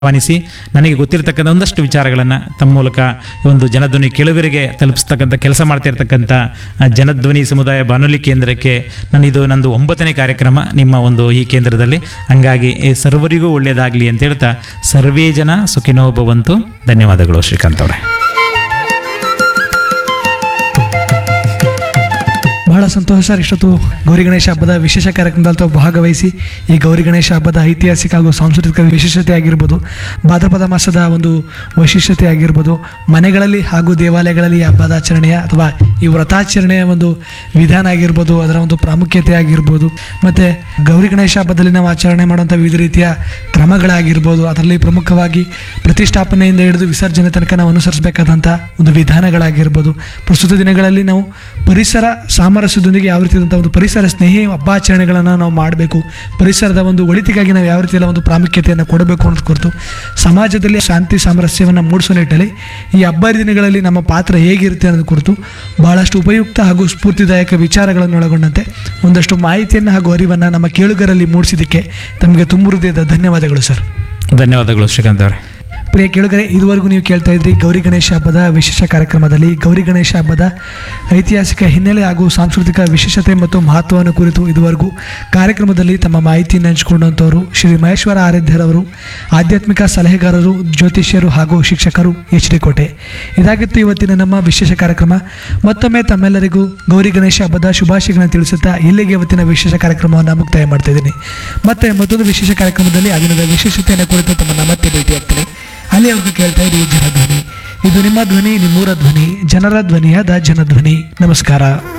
ಆಹ್ವಾನಿಸಿ ನನಗೆ ಗೊತ್ತಿರತಕ್ಕಂಥ ಒಂದಷ್ಟು ವಿಚಾರಗಳನ್ನು ತಮ್ಮ ಮೂಲಕ ಈ ಒಂದು ಜನಧ್ವನಿ ಕೆಳಗರಿಗೆ ತಲುಪಿಸ್ತಕ್ಕಂಥ ಕೆಲಸ ಮಾಡ್ತಿರ್ತಕ್ಕಂಥ ಆ, ಜನಧ್ವನಿ ಸಮುದಾಯ ಬಾನುಲಿ ಕೇಂದ್ರಕ್ಕೆ ನಾನು ಇದು ನಂದು ಒಂಬತ್ತನೇ ಕಾರ್ಯಕ್ರಮ ನಿಮ್ಮ ಒಂದು ಈ ಕೇಂದ್ರದಲ್ಲಿ ಹಂಗಾಗಿ ಈ ಸರ್ವರಿಗೂ ಒಳ್ಳೆಯದಾಗಲಿ ಅಂತ ಹೇಳ್ತಾ ಸರ್ವೇ ಜನ ಸುಖಿನೋ ಭವಂತು ಧನ್ಯವಾದಗಳು ಶ್ರೀಕಾಂತ್ ಅವರೇ ಬಹಳ ಸಂತೋಷ ಸರ್ ಇಷ್ಟೊತ್ತು ಗೌರಿ ಗಣೇಶ ಹಬ್ಬದ ವಿಶೇಷ ಕಾರ್ಯಕ್ರಮದಲ್ಲಿ ತಾವು ಭಾಗವಹಿಸಿ ಈ ಗೌರಿ ಗಣೇಶ ಹಬ್ಬದ ಐತಿಹಾಸಿಕ ಹಾಗೂ ಸಾಂಸ್ಕೃತಿಕ ವಿಶೇಷತೆ ಆಗಿರ್ಬೋದು ಭಾದ್ರಪದ ಮಾಸದ ಒಂದು ವೈಶಿಷ್ಟ್ಯತೆ ಆಗಿರ್ಬೋದು ಮನೆಗಳಲ್ಲಿ ಹಾಗೂ ದೇವಾಲಯಗಳಲ್ಲಿ ಈ ಹಬ್ಬದ ಆಚರಣೆಯ ಅಥವಾ ಈ ವ್ರತಾಚರಣೆಯ ಒಂದು ವಿಧಾನ ಆಗಿರ್ಬೋದು ಅದರ ಒಂದು ಪ್ರಾಮುಖ್ಯತೆ ಆಗಿರ್ಬೋದು ಮತ್ತು ಗೌರಿ ಗಣೇಶ ಹಬ್ಬದಲ್ಲಿ ನಾವು ಆಚರಣೆ ಮಾಡುವಂಥ ವಿವಿಧ ರೀತಿಯ ಕ್ರಮಗಳಾಗಿರ್ಬೋದು ಅದರಲ್ಲಿ ಪ್ರಮುಖವಾಗಿ ಪ್ರತಿಷ್ಠಾಪನೆಯಿಂದ ಹಿಡಿದು ವಿಸರ್ಜನೆ ತನಕ ನಾವು ಅನುಸರಿಸಬೇಕಾದಂಥ ಒಂದು ವಿಧಾನಗಳಾಗಿರ್ಬೋದು ಪ್ರಸ್ತುತ ದಿನಗಳಲ್ಲಿ ನಾವು ಪರಿಸರ ಸಾಮರಸ್ಯದೊಂದಿಗೆ ಯಾವ ರೀತಿಯಾದಂಥ ಒಂದು ಪರಿಸರ ಸ್ನೇಹಿ ಹಬ್ಬಾಚರಣೆಗಳನ್ನು ನಾವು ಮಾಡಬೇಕು ಪರಿಸರದ ಒಂದು ಒಳಿತಿಗಾಗಿ ನಾವು ಯಾವ ರೀತಿಯ ಒಂದು ಪ್ರಾಮುಖ್ಯತೆಯನ್ನು ಕೊಡಬೇಕು ಅನ್ನೋದು ಕುರಿತು ಸಮಾಜದಲ್ಲಿ ಶಾಂತಿ ಸಾಮರಸ್ಯವನ್ನು ಮೂಡಿಸೋ ನಿಟ್ಟಲ್ಲಿ ಈ ಹಬ್ಬ ದಿನಗಳಲ್ಲಿ ನಮ್ಮ ಪಾತ್ರ ಹೇಗಿರುತ್ತೆ ಅನ್ನೋದು ಕುರಿತು ಬಹಳಷ್ಟು ಉಪಯುಕ್ತ ಹಾಗೂ ಸ್ಫೂರ್ತಿದಾಯಕ ವಿಚಾರಗಳನ್ನು ಒಳಗೊಂಡಂತೆ ಒಂದಷ್ಟು ಮಾಹಿತಿಯನ್ನು ಹಾಗೂ ಅರಿವನ್ನು ನಮ್ಮ ಕೇಳುಗರಲ್ಲಿ ಮೂಡಿಸಿದ್ದಕ್ಕೆ ತಮಗೆ ತುಂಬ ಹೃದಯದ ಧನ್ಯವಾದಗಳು ಸರ್ ಧನ್ಯವಾದಗಳು ಶ್ರೀಕಾಂತ್ ಅವರೇ ಪ್ರಿಯ ಕೇಳುಗರೆ ಇದುವರೆಗೂ ನೀವು ಕೇಳ್ತಾ ಇದ್ರಿ ಗೌರಿ ಗಣೇಶ ಹಬ್ಬದ ವಿಶೇಷ ಕಾರ್ಯಕ್ರಮದಲ್ಲಿ ಗೌರಿ ಗಣೇಶ ಹಬ್ಬದ ಐತಿಹಾಸಿಕ ಹಿನ್ನೆಲೆ ಹಾಗೂ ಸಾಂಸ್ಕೃತಿಕ ವಿಶೇಷತೆ ಮತ್ತು ಮಹತ್ವವನ್ನು ಕುರಿತು ಇದುವರೆಗೂ ಕಾರ್ಯಕ್ರಮದಲ್ಲಿ ತಮ್ಮ ಮಾಹಿತಿಯನ್ನು ಹಂಚಿಕೊಂಡಂಥವರು ಶ್ರೀ ಮಹೇಶ್ವರ ಆರಾಧ್ಯರವರು ಆಧ್ಯಾತ್ಮಿಕ ಸಲಹೆಗಾರರು ಜ್ಯೋತಿಷ್ಯರು ಹಾಗೂ ಶಿಕ್ಷಕರು ಎಚ್ ಡಿ ಕೋಟೆ ಇದಾಗಿತ್ತು ಇವತ್ತಿನ ನಮ್ಮ ವಿಶೇಷ ಕಾರ್ಯಕ್ರಮ ಮತ್ತೊಮ್ಮೆ ತಮ್ಮೆಲ್ಲರಿಗೂ ಗೌರಿ ಗಣೇಶ ಹಬ್ಬದ ಶುಭಾಶಯಗಳನ್ನು ತಿಳಿಸುತ್ತಾ ಇಲ್ಲಿಗೆ ಇವತ್ತಿನ ವಿಶೇಷ ಕಾರ್ಯಕ್ರಮವನ್ನು ಮುಕ್ತಾಯ ಮಾಡ್ತಾ ಇದ್ದೀನಿ ಮತ್ತೆ ಮತ್ತೊಂದು ವಿಶೇಷ ಕಾರ್ಯಕ್ರಮದಲ್ಲಿ ಆ ದಿನದ ವಿಶೇಷತೆಯನ್ನು ಕುರಿತು ತಮ್ಮನ್ನು ಮತ್ತೆ ಭೇಟಿಯಾಗ್ತೇನೆ ಅಲ್ಲಿಯವರೆಗೂ ಕೇಳ್ತಾ ಇರಿ ಜನಧ್ವನಿ ಇದು ನಿಮ್ಮ ಧ್ವನಿ ನಿಮ್ಮೂರ ಧ್ವನಿ ಜನರ ಧ್ವನಿಯಾದ ಜನಧ್ವನಿ ನಮಸ್ಕಾರ